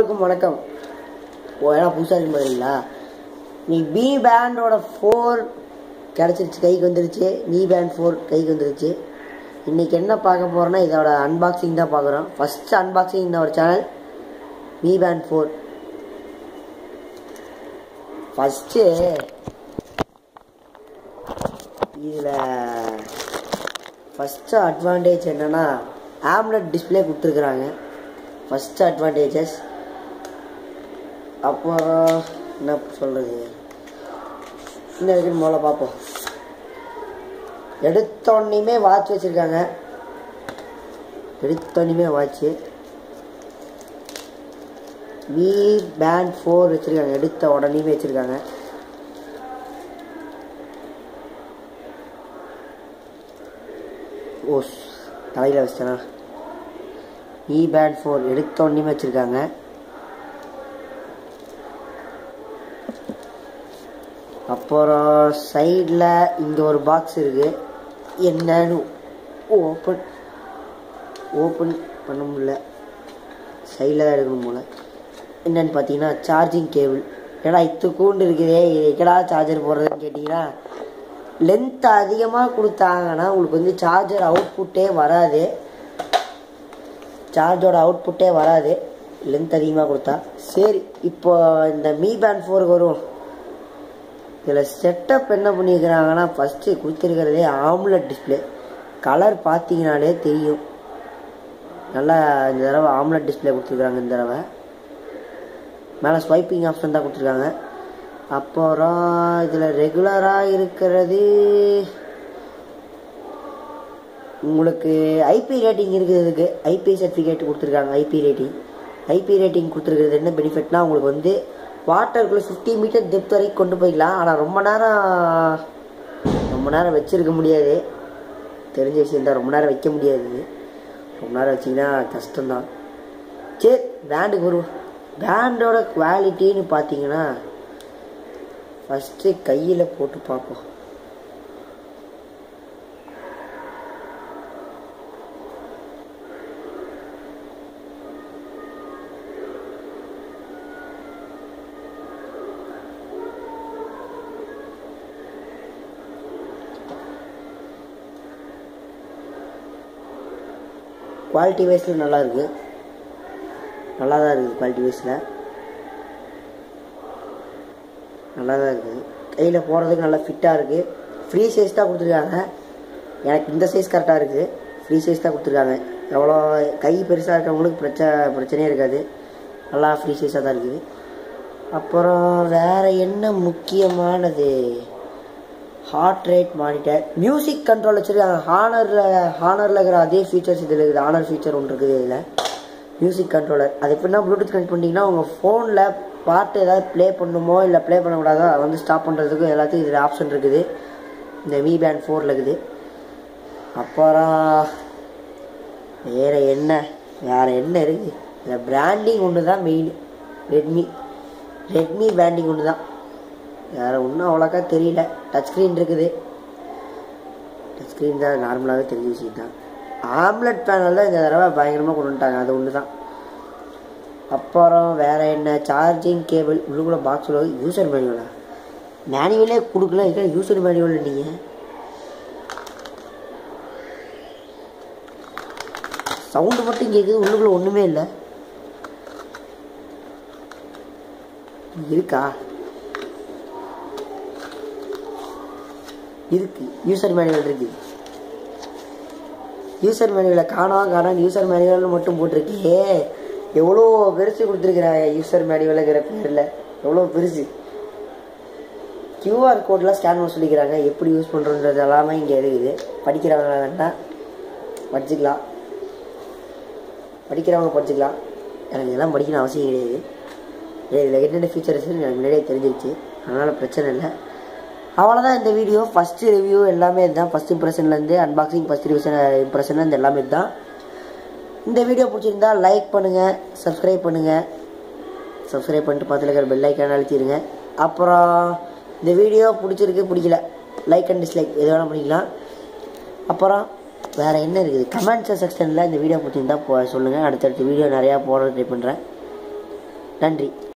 அனைவருக்கும் வணக்கம் ஓ ஏன்னா புதுசாக இருக்கு மாதிரிங்களா நீ பி பேண்டோட ஃபோர் கிடச்சிருச்சு கைக்கு வந்துருச்சு பி பேண்ட் ஃபோர் கைக்கு வந்துருச்சு இன்னைக்கு என்ன பார்க்க போகிறோன்னா இதோட அன்பாக்சிங் தான் பார்க்குறோம் ஃபஸ்ட்டு அன்பாக்சிங் இந்த ஒரு channel B band four first இதில் ஃபஸ்ட்டு அட்வான்டேஜ் என்னென்னா ஆம்லெட் டிஸ்பிளே கொடுத்துருக்குறாங்க ஃபஸ்ட்டு அட்வான்டேஜஸ் அப்புறம் என்ன சொல்கிறது இன்னும் இருக்குன்னு முதல்ல பார்ப்போம் எடுத்தோடனையுமே வாட்ச் வச்சுருக்காங்க எடுத்தோடனையுமே வாட்ச்சு வி பேண்ட் ஃபோர் வச்சுருக்காங்க எடுத்த உடனேயுமே வச்சுருக்காங்க ஓ தலையில் வச்சிட்டேனா இ பேண்ட் ஃபோர் எடுத்த உடனே வச்சுருக்காங்க அப்புறம் சைடில் இங்கே ஒரு பாக்ஸ் இருக்குது என்னன்னு ஓப்பன் ஓப்பன் பண்ண முடியல சைடில் தான் எடுக்கணும் போல என்னன்னு பார்த்தீங்கன்னா சார்ஜிங் கேபிள் ஏன்னா இத்துக்கூண்டு இருக்குதே இது எக்கடா சார்ஜர் போடுறதுன்னு கேட்டிங்கன்னா லென்த் அதிகமாக கொடுத்தாங்கன்னா உங்களுக்கு வந்து சார்ஜர் அவுட்புட்டே வராது சார்ஜோட அவுட்புட்டே வராது லென்த் அதிகமாக கொடுத்தா சரி இப்போ இந்த மீ பேண்ட் ஃபோருக்கு வரும் இதில் செட்டப் என்ன பண்ணியிருக்கிறாங்கன்னா ஃபஸ்ட்டு கொடுத்துருக்கிறதே ஆம்லெட் டிஸ்பிளே கலர் பார்த்தீங்கனாலே தெரியும் நல்லா இந்த தடவை ஆம்லெட் டிஸ்பிளே கொடுத்துருக்காங்க இந்த தடவை மேலே ஸ்வைப்பிங் ஆப்ஷன் தான் கொடுத்துருக்காங்க அப்புறம் இதில் ரெகுலராக இருக்கிறது உங்களுக்கு ஐபி ரேட்டிங் இருக்குது இதுக்கு ஐபி சர்டிஃபிகேட் கொடுத்துருக்காங்க ஐபி ரேட்டிங் ஐபி ரேட்டிங் கொடுத்துருக்கிறது என்ன பெனிஃபிட்னா உங்களுக்கு வந்து வாட்டருக்குள்ளே ஃபிஃப்டி மீட்டர் டெப்த் வரைக்கும் கொண்டு போய்க்கலாம் ஆனால் ரொம்ப நேரம் ரொம்ப நேரம் வச்சிருக்க முடியாது தெரிஞ்ச விஷயம் தான் ரொம்ப நேரம் வைக்க முடியாது ரொம்ப நேரம் வச்சிங்கன்னா கஷ்டம்தான் சரி பேண்டுக்கு வருவோம் பேண்டோட குவாலிட்டின்னு பார்த்தீங்கன்னா ஃபஸ்ட்டு கையில் போட்டு பார்ப்போம் குவாலிட்டி வைஸில் நல்லா இருக்குது நல்லா தான் இருக்குது குவாலிட்டி வைஸில் நல்லா தான் இருக்குது கையில் போடுறதுக்கு நல்லா ஃபிட்டாக இருக்குது ஃப்ரீ சைஸ் தான் கொடுத்துருக்காங்க எனக்கு இந்த சைஸ் கரெக்டாக இருக்குது ஃப்ரீ சைஸ் தான் கொடுத்துருக்காங்க எவ்வளோ கை பெருசாக இருக்கிறவங்களுக்கு பிரச்சனை பிரச்சனையே இருக்காது நல்லா ஃப்ரீ சைஸாக தான் இருக்குது அப்புறம் வேறு என்ன முக்கியமானது heart rate monitor music control வச்சுருக்காங்க ஹானரில் ஹானரில் இருக்கிற அதே ஃபீச்சர்ஸ் இதில் இருக்குது ஹானர் ஃபீச்சர் ஒன்று இருக்குது இதில் மியூசிக் கண்ட்ரோலர் அது எப்படின்னா ப்ளூடூத் கனெக்ட் பண்ணிட்டீங்கன்னா உங்கள் ஃபோனில் பாட்டு ஏதாவது ப்ளே பண்ணணுமோ இல்லை ப்ளே பண்ணக்கூடாதோ அதை வந்து ஸ்டாப் பண்ணுறதுக்கும் எல்லாத்துக்கும் இதில் ஆப்ஷன் இருக்குது இந்த வி பேண்ட் ஃபோரில் இருக்குது அப்புறம் வேறு என்ன வேறு என்ன இருக்குது இந்த பிராண்டிங் ஒன்று தான் மெயின் ரெட்மி ரெட்மி பிராண்டிங் ஒன்று தான் வேறு ஒன்றும் அவ்வளோக்கா தெரியல டச் ஸ்க்ரீன் இருக்குது டச் ஸ்க்ரீன் தான் நார்மலாகவே தெரிஞ்ச விஷயம் தான் ஆம்லெட் பேனல் தான் இந்த தடவை பயங்கரமாக கொண்டு வந்துட்டாங்க அது ஒன்று தான் அப்புறம் வேறு என்ன சார்ஜிங் கேபிள் உள்ளுக்குள்ள பாக்ஸில் யூசர் மேனுவலா மேனுவலே கொடுக்கல இருக்க யூசர் மேனுவல் நீங்கள் சவுண்டு மட்டும் கேட்குது உள்ளுக்குள்ள ஒன்றுமே இல்லை இருக்கா இருக்கு யூசர் மேனுவல் இருக்கு யூசர் மேனுவலை காணோம் காணோம் யூசர் மேனுவல்னு மட்டும் போட்டிருக்கே எவ்வளோ பெருசு கொடுத்துருக்குறாங்க யூசர் மேனுவலுங்கிற பேரில் எவ்வளோ பெருசு கியூஆர் கோட்லாம் ஸ்கேன் பண்ண சொல்லிக்கிறாங்க எப்படி யூஸ் பண்ணுறோன்றது எல்லாமே இங்கே இருக்குது படிக்கிறவங்க வேண்டாம் படிச்சுக்கலாம் படிக்கிறவங்க படிச்சுக்கலாம் எனக்கு இதெல்லாம் படிக்கணும் அவசியம் கிடையாது இதில் என்னென்ன ஃபீச்சர்ஸ் எனக்கு முன்னாடியே தெரிஞ்சிருச்சு அதனால் பிரச்சனை இல்லை அவ்வளோதான் இந்த வீடியோ ஃபஸ்ட்டு ரிவ்யூ எல்லாமே இதுதான் ஃபஸ்ட் இம்ப்ரெஷன்லேருந்து அன்பாக்சிங் ஃபஸ்ட் ரிவிஷன் இம்ப்ரெஷன் இந்த எல்லாமே இதுதான் இந்த வீடியோ பிடிச்சிருந்தா லைக் பண்ணுங்கள் சப்ஸ்கிரைப் பண்ணுங்கள் சப்ஸ்கிரைப் பண்ணிட்டு பக்கத்தில் இருக்கிற பெல் ஐக்கான அழுத்திடுங்க அப்புறம் இந்த வீடியோ பிடிச்சிருக்கு பிடிக்கல லைக் அண்ட் டிஸ்லைக் எது வேணால் பண்ணிக்கலாம் அப்புறம் வேறு என்ன இருக்குது கமெண்ட்ஸ் செக்ஷனில் இந்த வீடியோ பிடிச்சிருந்தா போ சொல்லுங்கள் அடுத்தடுத்த வீடியோ நிறையா போட ட்ரை பண்ணுறேன் நன்றி